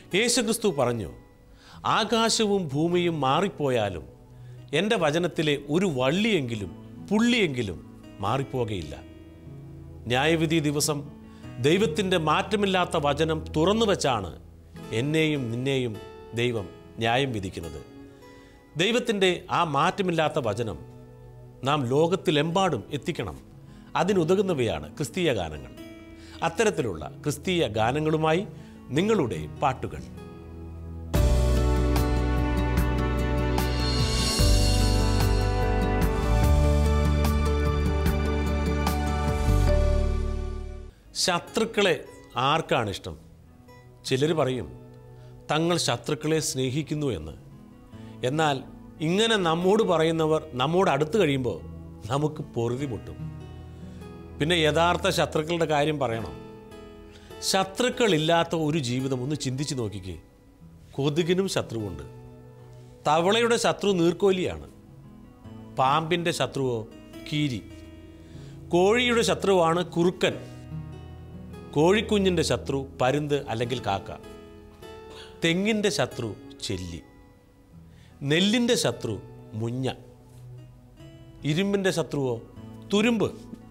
യേശുക്രിസ്തു പറഞ്ഞു ആകാശവും ഭൂമിയും മാറിപ്പോയാലും എൻ്റെ വചനത്തിലെ ഒരു വള്ളിയെങ്കിലും പുള്ളിയെങ്കിലും മാറിപ്പോകയില്ല ന്യായവിധി ദിവസം ദൈവത്തിൻ്റെ മാറ്റമില്ലാത്ത വചനം തുറന്നു വച്ചാണ് എന്നെയും നിന്നെയും ദൈവം ന്യായം വിധിക്കുന്നത് ദൈവത്തിൻ്റെ ആ മാറ്റമില്ലാത്ത വചനം നാം ലോകത്തിലെമ്പാടും എത്തിക്കണം അതിനുതകുന്നവയാണ് ക്രിസ്തീയ ഗാനങ്ങൾ അത്തരത്തിലുള്ള ക്രിസ്തീയ ഗാനങ്ങളുമായി നിങ്ങളുടെ പാട്ടുകൾ ശത്രുക്കളെ ആർക്കാണ് ഇഷ്ടം ചിലർ പറയും തങ്ങൾ ശത്രുക്കളെ സ്നേഹിക്കുന്നു എന്ന് എന്നാൽ ഇങ്ങനെ നമ്മോട് പറയുന്നവർ നമ്മോട് അടുത്ത് കഴിയുമ്പോൾ നമുക്ക് പൊറുതി മുട്ടും പിന്നെ യഥാർത്ഥ ശത്രുക്കളുടെ കാര്യം പറയണം ശത്രുക്കളില്ലാത്ത ഒരു ജീവിതം ഒന്ന് ചിന്തിച്ച് നോക്കിക്കേ കൊതുകിനും ശത്രുവുണ്ട് തവളയുടെ ശത്രു നീർക്കോലിയാണ് പാമ്പിൻ്റെ ശത്രുവോ കീരി കോഴിയുടെ ശത്രുവാണ് കുറുക്കൻ കോഴിക്കുഞ്ഞിൻ്റെ ശത്രു പരുന്ത് അല്ലെങ്കിൽ കാക്ക തെങ്ങിൻ്റെ ശത്രു ചെല്ലി നെല്ലിൻ്റെ ശത്രു മുഞ്ഞ ഇരുമ്പിൻ്റെ ശത്രുവോ തുരുമ്പ്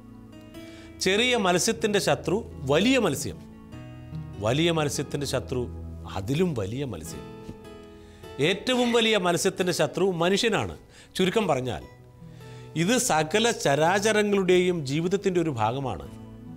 ചെറിയ മത്സ്യത്തിൻ്റെ ശത്രു വലിയ മത്സ്യം വലിയ മത്സ്യത്തിൻ്റെ ശത്രു അതിലും വലിയ മത്സ്യം ഏറ്റവും വലിയ മത്സ്യത്തിൻ്റെ ശത്രു മനുഷ്യനാണ് ചുരുക്കം പറഞ്ഞാൽ ഇത് സകല ചരാചരങ്ങളുടെയും ജീവിതത്തിൻ്റെ ഒരു ഭാഗമാണ്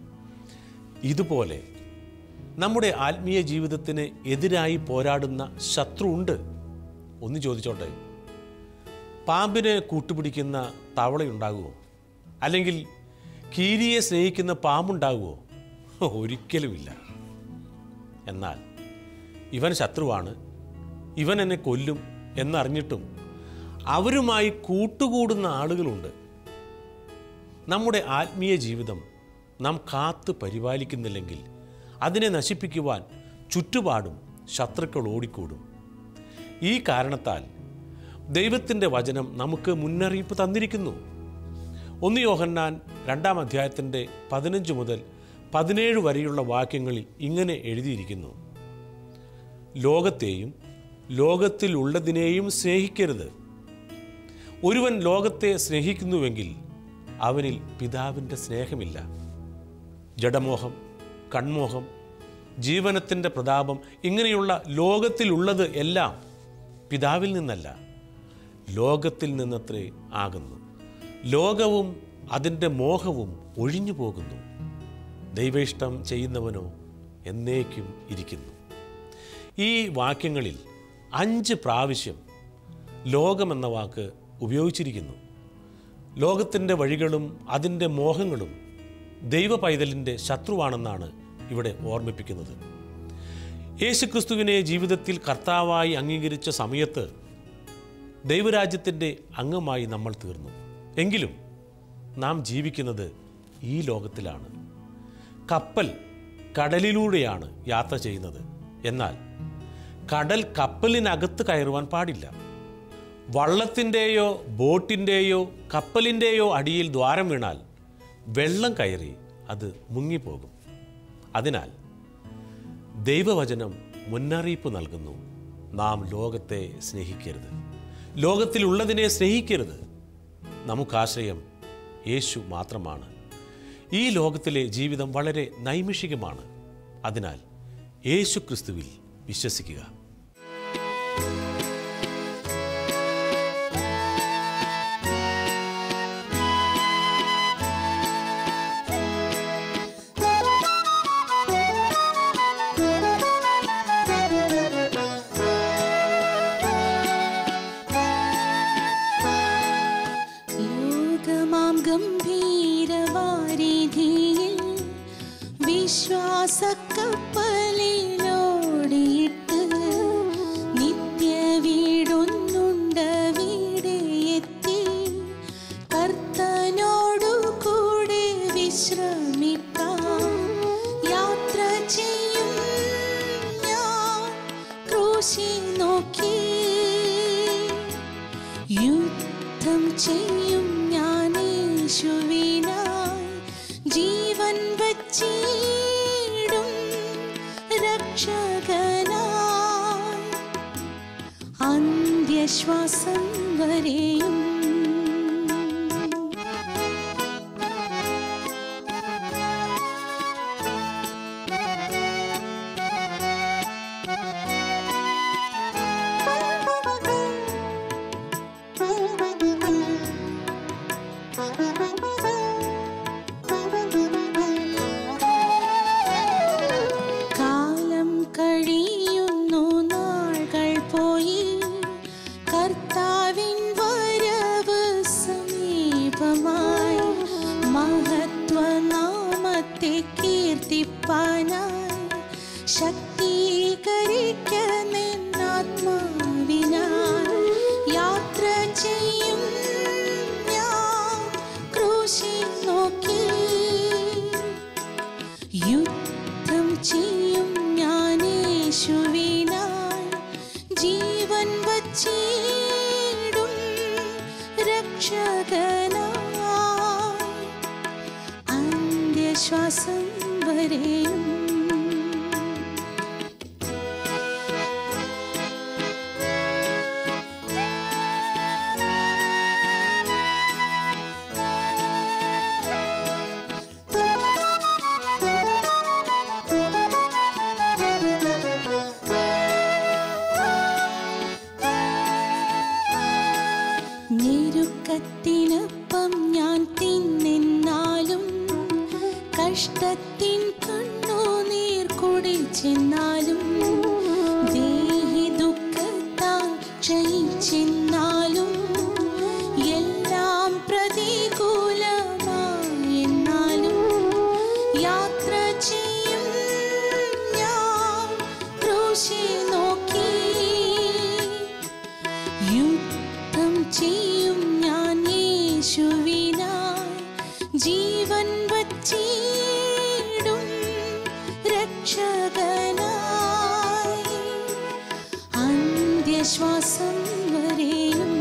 ഇതുപോലെ നമ്മുടെ ആത്മീയ ജീവിതത്തിന് എതിരായി പോരാടുന്ന ശത്രു ഉണ്ട് ഒന്ന് ചോദിച്ചോട്ടെ പാമ്പിനെ കൂട്ടുപിടിക്കുന്ന തവളയുണ്ടാകുമോ അല്ലെങ്കിൽ കീരിയെ സ്നേഹിക്കുന്ന പാമ്പുണ്ടാകുമോ ഒരിക്കലുമില്ല എന്നാൽ ഇവൻ ശത്രുവാണ് ഇവൻ എന്നെ കൊല്ലും എന്നറിഞ്ഞിട്ടും അവരുമായി കൂട്ടുകൂടുന്ന ആളുകളുണ്ട് നമ്മുടെ ആത്മീയ ജീവിതം നാം കാത്ത് പരിപാലിക്കുന്നില്ലെങ്കിൽ അതിനെ നശിപ്പിക്കുവാൻ ചുറ്റുപാടും ശത്രുക്കൾ ഓടിക്കൂടും ഈ കാരണത്താൽ ദൈവത്തിൻ്റെ വചനം നമുക്ക് മുന്നറിയിപ്പ് തന്നിരിക്കുന്നു ഒന്ന് യോഹന്നാൻ രണ്ടാം അധ്യായത്തിൻ്റെ പതിനഞ്ച് മുതൽ പതിനേഴ് വരെയുള്ള വാക്യങ്ങളിൽ ഇങ്ങനെ എഴുതിയിരിക്കുന്നു ലോകത്തെയും ലോകത്തിലുള്ളതിനെയും സ്നേഹിക്കരുത് ഒരുവൻ ലോകത്തെ സ്നേഹിക്കുന്നുവെങ്കിൽ അവനിൽ പിതാവിൻ്റെ സ്നേഹമില്ല ജഡമോഹം കൺമോഹം ജീവനത്തിൻ്റെ പ്രതാപം ഇങ്ങനെയുള്ള ലോകത്തിലുള്ളത് എല്ലാം പിതാവിൽ നിന്നല്ല ലോകത്തിൽ നിന്നത്രേ ആകുന്നു ലോകവും അതിൻ്റെ മോഹവും ഒഴിഞ്ഞു പോകുന്നു ദൈവേഷ്ടം ചെയ്യുന്നവനോ എന്നേക്കും ഇരിക്കുന്നു ഈ വാക്യങ്ങളിൽ അഞ്ച് പ്രാവശ്യം ലോകമെന്ന വാക്ക് ഉപയോഗിച്ചിരിക്കുന്നു ലോകത്തിൻ്റെ വഴികളും അതിൻ്റെ മോഹങ്ങളും ദൈവ പൈതലിൻ്റെ ശത്രുവാണെന്നാണ് ഇവിടെ ഓർമ്മിപ്പിക്കുന്നത് യേശുക്രിസ്തുവിനെ ജീവിതത്തിൽ കർത്താവായി അംഗീകരിച്ച സമയത്ത് ദൈവരാജ്യത്തിൻ്റെ അംഗമായി നമ്മൾ തീർന്നു എങ്കിലും നാം ജീവിക്കുന്നത് ഈ ലോകത്തിലാണ് കപ്പൽ കടലിലൂടെയാണ് യാത്ര ചെയ്യുന്നത് എന്നാൽ കടൽ കപ്പലിനകത്ത് കയറുവാൻ പാടില്ല വള്ളത്തിൻ്റെയോ ബോട്ടിൻ്റെയോ കപ്പലിൻ്റെയോ അടിയിൽ ദ്വാരം വീണാൽ വെള്ളം കയറി അത് മുങ്ങിപ്പോകും അതിനാൽ ദൈവവചനം മുന്നറിയിപ്പ് നൽകുന്നു നാം ലോകത്തെ സ്നേഹിക്കരുത് ലോകത്തിലുള്ളതിനെ സ്നേഹിക്കരുത് നമുക്കാശ്രയം യേശു മാത്രമാണ് ഈ ലോകത്തിലെ ജീവിതം വളരെ നൈമിഷികമാണ് അതിനാൽ യേശു ക്രിസ്തുവിൽ വിശ്വസിക്കുക ലോകമാം ഗംഭീരവാരിധിയിൽ വിശ്വാസക്കപ്പലിലോടിയിട്ട് നിത്യ വീടൊന്നുണ്ട് വീടെ എത്തി കർത്തനോടു കൂടെ വിശ്രമിക്കാം യാത്ര ചെയ്യും ഞാൻ ക്രൂശി നോക്കി യുദ്ധം ചെയ്യും ഞാൻ യേശുവിനായി ജീവൻ വച്ചിടും രക്ഷകനായി അന്ത്യശ്വാസം വരെയും കാലം കഴിയുന്നു നാൾകൾ പോയി കർത്താവിൻ വരവ് സമീപമായി മഹത്വനാമത്തെ കീർത്തിപ്പാനായി ശക്തീകരിക്കുന്നാത്മാവിനാൽ യാത്ര ചെയ്യും ഞാൻ ക്രൂശിൽ നോക്കി യുദ്ധം ചെയ്യും ഞാനേശുവിനായി ജീവൻ വച്ചിടും രക്ഷകനായി അന്ത്യശ്വാസം വരെയും ഞെരുക്കത്തിനൊപ്പം ഞാൻ തിന്നെന്നാലും കഷ്ടത്തിൻ കണ്ണുനീർ കുടിച്ചെന്നാലും ദേഹി ദുഃഖത്താൽ ക്ഷയിച്ചെന്നാലും എല്ലാം പ്രതികൂലമായെന്നാലും യാത്ര ചെയ്യും ഞാൻ ക്രൂശി നോക്കി യുദ്ധം ചെയ്യും ഞാൻ യേശുവിനായി ജീവൻ വച്ചിടും രക്ഷകനായി അന്ത്യശ്വാസം വരെയും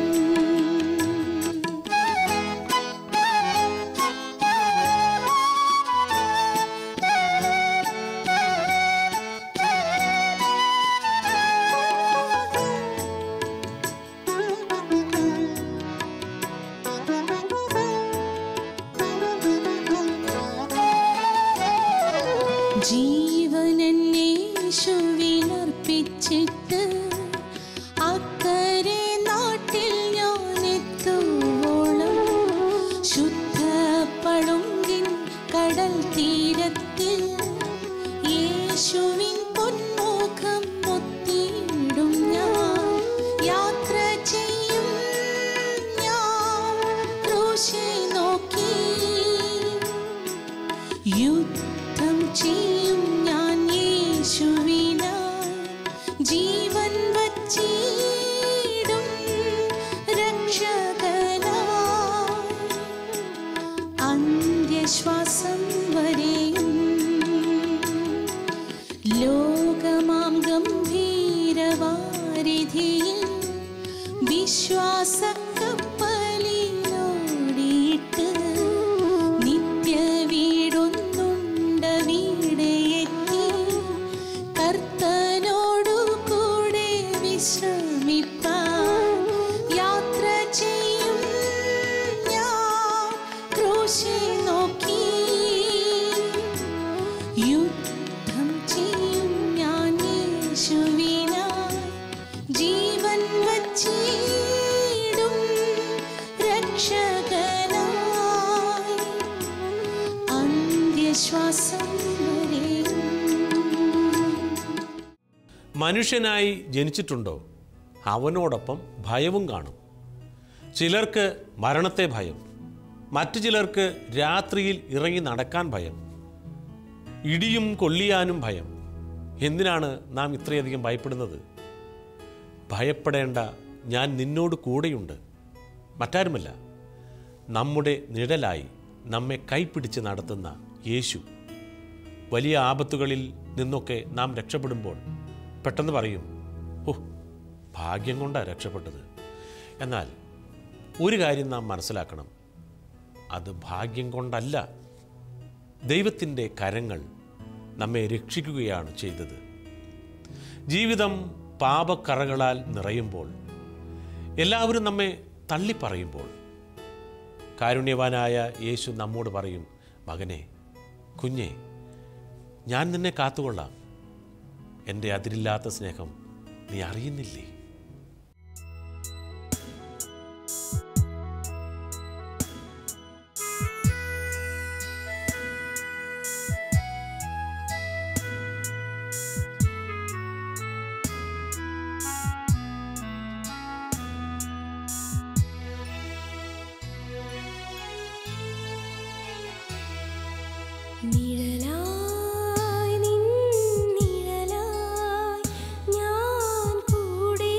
ജീവനന്വേഷുവിനർപ്പിച്ചിട്ട് അക്കരെ നാട്ടിൽ ഞാൻ എത്തുവോളം ശുദ്ധപ്പളുങ്കിൻ കടൽ തീരത്തിൽ യേശുവിൻ പൊന്മുഖം മുത്തിയിടും ഞാൻ യാത്ര ചെയ്യും ഞാൻ ക്രൂശെ നോക്കി യുദ്ധം ചെയ്യും ഞാൻ യേശുവിനായി ജീവൻ വച്ചിടും രക്ഷകനായി അന്ത്യശ്വാസം വരെയും ലോകമാം ഗംഭീരവാരിധിയിൽ വിശ്വാസക്കപ്പലിനോടിയിട്ട് നിത്യ വീടൊന്നുണ്ട വീടെ എത്തി കർത്തനോടു കൂടെ വിശ്രമിപ്പാൻ യാത്ര ചെയ്യും ഞാൻ ക്രൂശെ നോക്കി യുദ്ധം ചെയ്യും ഞാൻ യേശുവിനായി ജീവൻ വച്ചിടും രക്ഷകനായി അന്ത്യശ്വാസം വരെയും മനുഷ്യനായി ജനിച്ചിട്ടുണ്ടോ അവനോടൊപ്പം ഭയവും കാണും ചിലർക്ക് മരണത്തെ ഭയം മറ്റു ചിലർക്ക് രാത്രിയിൽ ഇറങ്ങി നടക്കാൻ ഭയം ഇടിയും കൊള്ളിയാനും ഭയം എന്തിനാണ് നാം ഇത്രയധികം ഭയപ്പെടുന്നത് ഭയപ്പെടേണ്ട ഞാൻ നിന്നോട് കൂടെയുണ്ട് മറ്റാരുമല്ല നമ്മുടെ നിഴലായി നമ്മെ കൈപ്പിടിച്ച് നടത്തുന്ന യേശു വലിയ ആപത്തുകളിൽ നിന്നൊക്കെ നാം രക്ഷപ്പെടുമ്പോൾ പെട്ടെന്ന് പറയും ഓ ഭാഗ്യം കൊണ്ടാണ് രക്ഷപ്പെട്ടത് എന്നാൽ ഒരു കാര്യം നാം മനസ്സിലാക്കണം അത് ഭാഗ്യം കൊണ്ടല്ല ദൈവത്തിൻ്റെ കരങ്ങൾ നമ്മെ രക്ഷിക്കുകയാണ് ചെയ്തത് ജീവിതം പാപക്കറകളാൽ നിറയുമ്പോൾ എല്ലാവരും നമ്മെ തള്ളിപ്പറയുമ്പോൾ കാരുണ്യവാനായ യേശു നമ്മോട് പറയും മകനെ കുഞ്ഞെ ഞാൻ നിന്നെ കാത്തുകൊള്ളാം എൻ്റെ അതിരില്ലാത്ത സ്നേഹം നീ അറിയുന്നില്ലേ നിഴലായി നിൻ നിഴലായി ഞാൻ കൂടെ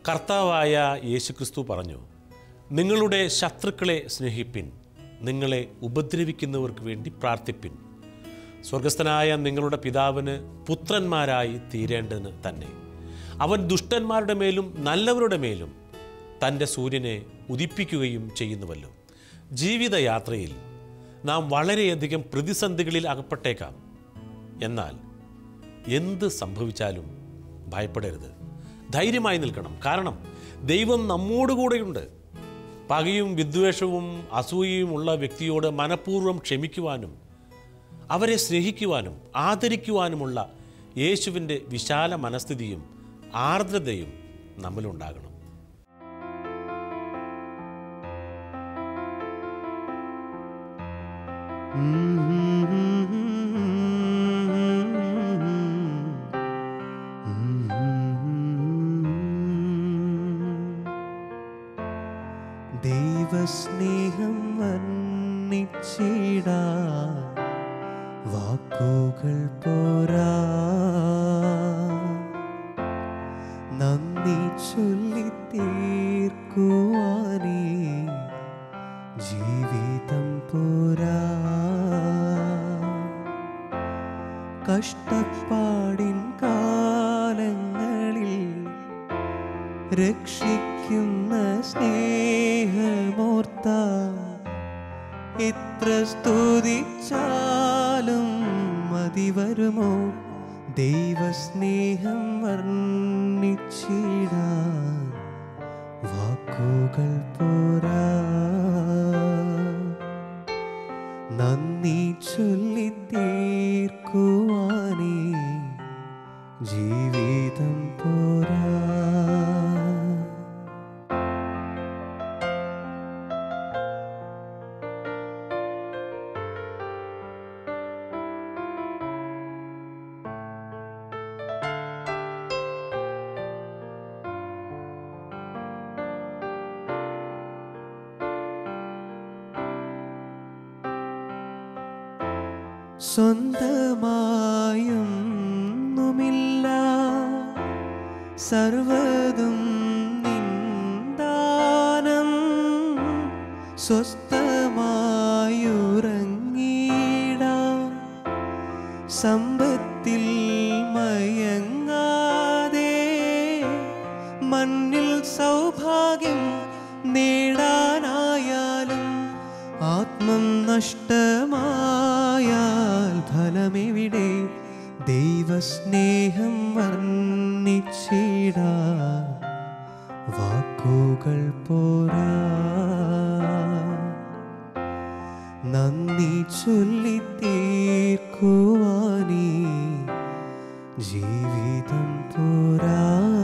കർത്താവായ യേശുക്രിസ്തു പറഞ്ഞു നിങ്ങളുടെ ശത്രുക്കളെ സ്നേഹിപ്പിൻ നിങ്ങളെ ഉപദ്രവിക്കുന്നവർക്ക് വേണ്ടി പ്രാർത്ഥിപ്പിൻ സ്വർഗസ്ഥനായ നിങ്ങളുടെ പിതാവിന് പുത്രന്മാരായി തീരേണ്ടതിന് തന്നെ അവൻ ദുഷ്ടന്മാരുടെ മേലും നല്ലവരുടെ മേലും തൻ്റെ സൂര്യനെ ഉദിപ്പിക്കുകയും ചെയ്യുന്നുവല്ലോ ജീവിതയാത്രയിൽ നാം വളരെയധികം പ്രതിസന്ധികളിൽ അകപ്പെട്ടേക്കാം എന്നാൽ എന്ത് സംഭവിച്ചാലും ഭയപ്പെടരുത് ധൈര്യമായി നിൽക്കണം കാരണം ദൈവം നമ്മോടുകൂടെയുണ്ട് പകയും വിദ്വേഷവും അസൂയയും ഉള്ള വ്യക്തിയോട് മനഃപൂർവ്വം ക്ഷമിക്കുവാനും അവരെ സ്നേഹിക്കുവാനും ആദരിക്കുവാനുമുള്ള യേശുവിൻ്റെ വിശാല മനസ്ഥിതിയും ആർദ്രതയും നമ്മിലുണ്ടാകണം ദൈവസ്നേഹം വർണ്ണിച്ചിട വാക്കുകൾ പോരാ നന്ദി ചൊല്ലി തീർക്കുവാനേ ജീവിതം പോരാ കഷ്ടപ്പാടിൻ കാലങ്ങളിൽ രക്ഷിക്കുന്ന സ്നേഹമോർത്ത എത്ര സ്തുതിച്ചാലും മതി വരുമോ ദൈവസ്നേഹം വർണ്ണിച്ചിടാൻ വാക്കുകൾ പോരാ നന്ദി ചൊല്ലി തീർക്കുവാനേ ജീവിതം പോരാ സ്വന്തമായൊന്നുമില്ല സർവതും നിന്ദാനം സ്വസ്ഥമായുറങ്ങിട സമ്പത്തിൽ മയങ്ങാതെ മണ്ണിൽ സൗഭാഗ്യം നേടാനായാലും ആത്മം നഷ്ടമായാൽ ഫലമെവിടെ ദൈവസ്നേഹം വർണ്ണിച്ചിടാ വാക്കുകൾ പോരാ നന്ദി ചൊല്ലി തീർക്കുവാനേ ജീവിതം പോരാ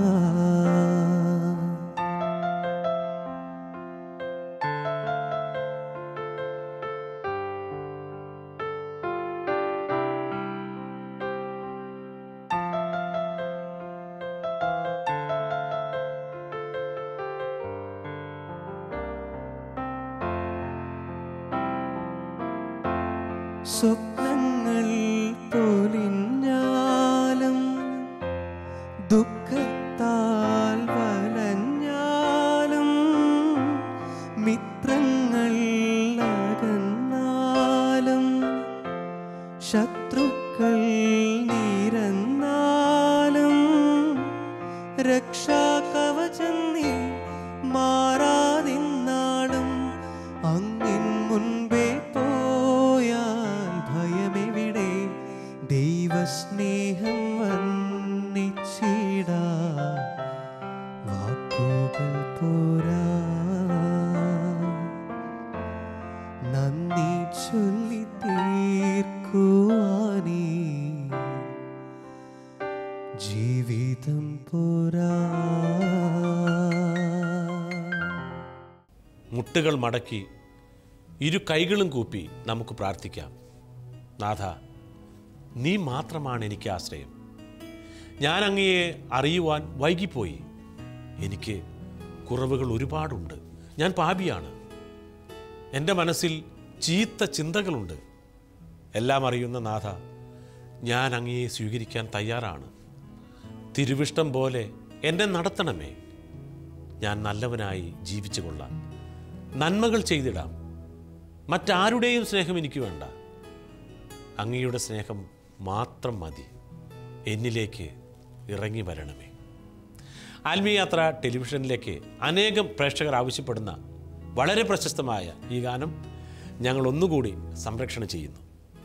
സ്വപ്നങ്ങൾ പൊലിഞ്ഞാലും ദുഃഖത്താൽ വലഞ്ഞാലും മിത്രങ്ങൾ അകന്നാലും ശത്രുക്കൾ നിരന്നാലും രക്ഷാകവചം നീ മാറാതിന്നാളും അങ്ങിൻ മുൻപേ പോയാൽ ഭയമെവിടെ ദൈവസ്നേഹം വർണ്ണിച്ചിടാ വാക്കുകൾ പോരാ നന്ദി ചൊല്ലി തീർക്കുവാനേ ജീവിതം പോരാ മുട്ടുകൾ മടക്കി ഇരു കൈകളും കൂപ്പി നമുക്ക് പ്രാർത്ഥിക്കാം നാഥ നീ മാത്രമാണ് എനിക്ക് ആശ്രയം ഞാൻ അങ്ങയെ അറിയുവാൻ വൈകിപ്പോയി എനിക്ക് കുറവുകൾ ഒരുപാടുണ്ട് ഞാൻ പാപിയാണ് എൻ്റെ മനസ്സിൽ ചീത്ത ചിന്തകളുണ്ട് എല്ലാം അറിയുന്ന നാഥ ഞാൻ അങ്ങയെ സ്വീകരിക്കാൻ തയ്യാറാണ് തിരുവിഷ്ടം പോലെ എന്നെ നടത്തണമേ ഞാൻ നല്ലവനായി ജീവിച്ചു കൊള്ളാം നന്മകൾ ചെയ്തിടാം മറ്റാരുടെയും സ്നേഹം എനിക്ക് വേണ്ട അങ്ങയുടെ സ്നേഹം മാത്രം മതി എന്നിലേക്ക് ഇറങ്ങി വരണമേ ആത്മീയാത്ര ടെലിവിഷനിലേക്ക് അനേകം പ്രേക്ഷകർ ആവശ്യപ്പെടുന്ന വളരെ പ്രശസ്തമായ ഈ ഗാനം ഞങ്ങൾ ഒന്നുകൂടി സംരക്ഷണം ചെയ്യുന്നു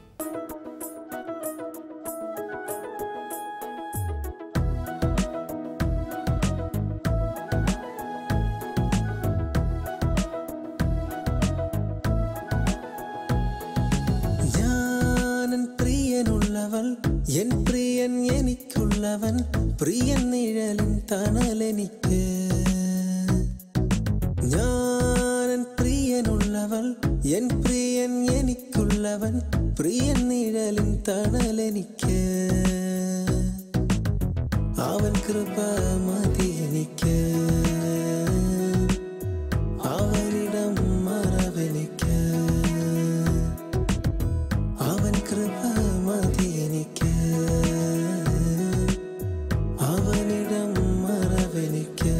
ഞാനൻ പ്രിയനുള്ളവൾ എൻ പ്രിയൻ എനിക്കുള്ളവൻ പ്രിയൻ നിഴലിൻ തണലെനിക്ക് ഞാനൻ പ്രിയനുള്ളവൾ എൻ പ്രിയൻ എനിക്കുള്ളവൻ പ്രിയൻ നിഴലിൻ തണലെനിക്ക് അവൻ കൃപ മതി എനിക്ക് അവനിടം മറവെനിക്ക് അവൻ കൃപ മതി എനിക്ക് അവനിടം മറവെനിക്ക്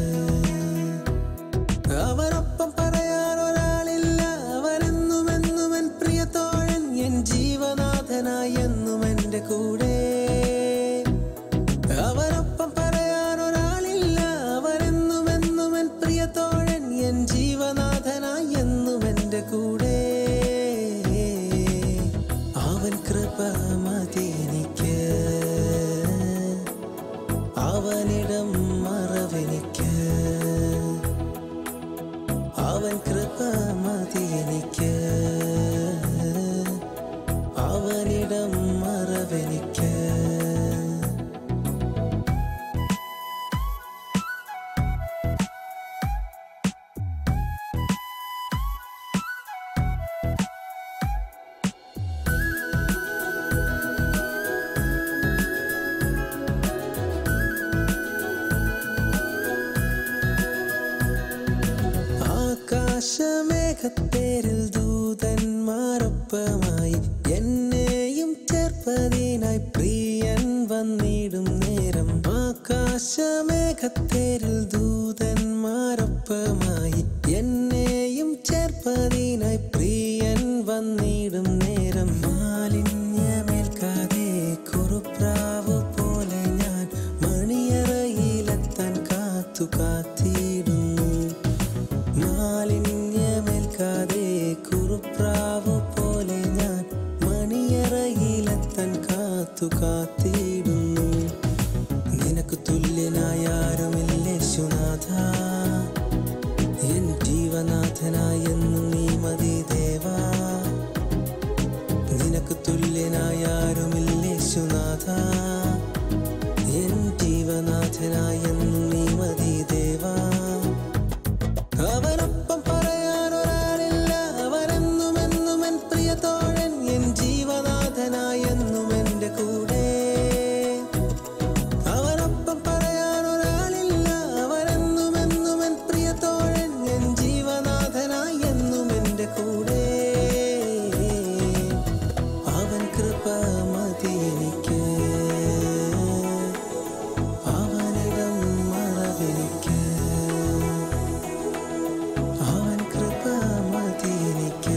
അവനൊപ്പം പറയാൻ ഒരാളില്ല അവനെന്നും എന്നും എൻ പ്രിയത്തോഴൻ എൻ ജീവനാഥനായി എന്നും എൻ്റെ കൂടെ അവനൊപ്പം പറയാൻ ഒരാളില്ല അവനെന്നും എന്നും എൻ പ്രിയത്തോഴൻ എൻ ജീവനാഥനായി എന്നും എൻ്റെ കൂടെ അവൻ കൃപ മതി എനിക്ക് അവനിടം മറവെനിക്ക് അവൻ കൃപ മതി എനിക്ക് അവനിടം മറവെനിക്ക് ആകാശമേഘത്തേരിൽ ദൂതന്മാരൊപ്പമായി എന്നെയും ചേർപ്പതിനായി പ്രിയൻ വന്നിടും നേരം ആകാശമേഘത്തേരിൽ ദൂതന്മാരൊപ്പമായി എന്നെയും ചേർപ്പതിനായി പ്രിയൻ വന്നിടും നേരം മാലിന്യമേൽക്കാതെ കുറുപ്രാവ് പോലെ ഞാൻ മണിയറയിലെത്താൻ കാത്തു കാത്തിടുന്നു മാലിന്യമേൽക്കാതെ കുറുപ്രാവ് പോലെ ഞാൻ മണിയറയിലെത്താൻ കാത്തു കാത്തിടുന്നു നിനക്ക് തുല്യനായ ആരുമില്ലേ ശുനാഥ എൻ ജീവനാഥനായ എന്നും നീ മതി ദേവാ നിനക്ക് തുല്യനായ ആരുമില്ലേ ശുനാഥ എൻ ജീവനാഥനായ എന്നും നീ മതി ദേവാ അവനൊപ്പം പറയാൻ ഒരാളില്ല അവനെന്നും എന്നും എൻ പ്രിയത്തോഴൻ എൻ ജീവനാഥനായ എന്നും എൻ്റെ കൂടെ അവനൊപ്പം പറയാൻ ഒരാളില്ല അവനെന്നും എന്നും എൻ പ്രിയത്തോഴൻ എൻ ജീവനാഥനായ എന്നും എൻ്റെ കൂടെ അവൻ കൃപ മതി എനിക്ക് അവനിടം മറവെനിക്ക് അവൻ കൃപ മതി എനിക്ക്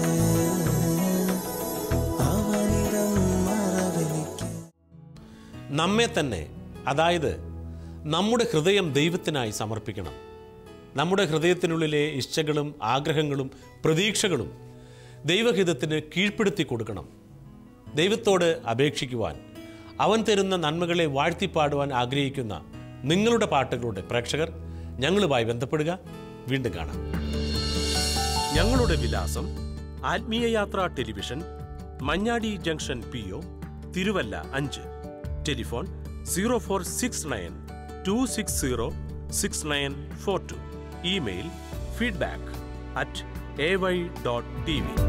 അവനിടം മറവെനിക്ക് നമ്മെ തന്നെ അതായത് നമ്മുടെ ഹൃദയം ദൈവത്തിനായി സമർപ്പിക്കണം നമ്മുടെ ഹൃദയത്തിനുള്ളിലെ ഇച്ഛകളും ആഗ്രഹങ്ങളും പ്രതീക്ഷകളും ദൈവഹിതത്തിന് കീഴ്പ്പെടുത്തി കൊടുക്കണം ദൈവത്തോട് അപേക്ഷിക്കുവാൻ അവൻ തരുന്ന നന്മകളെ വാഴ്ത്തിപ്പാടുവാൻ ആഗ്രഹിക്കുന്ന നിങ്ങളുടെ പാട്ടുകളുടെ പ്രേക്ഷകർ ഞങ്ങളുമായി ബന്ധപ്പെടുക വീണ്ടും കാണാം ഞങ്ങളുടെ വിലാസം Athmeeya Yathra television Manjadi junction P O Thiruvalla അഞ്ച് telephone zero four six nine two six zero six nine four two email feedback at A Y dot T V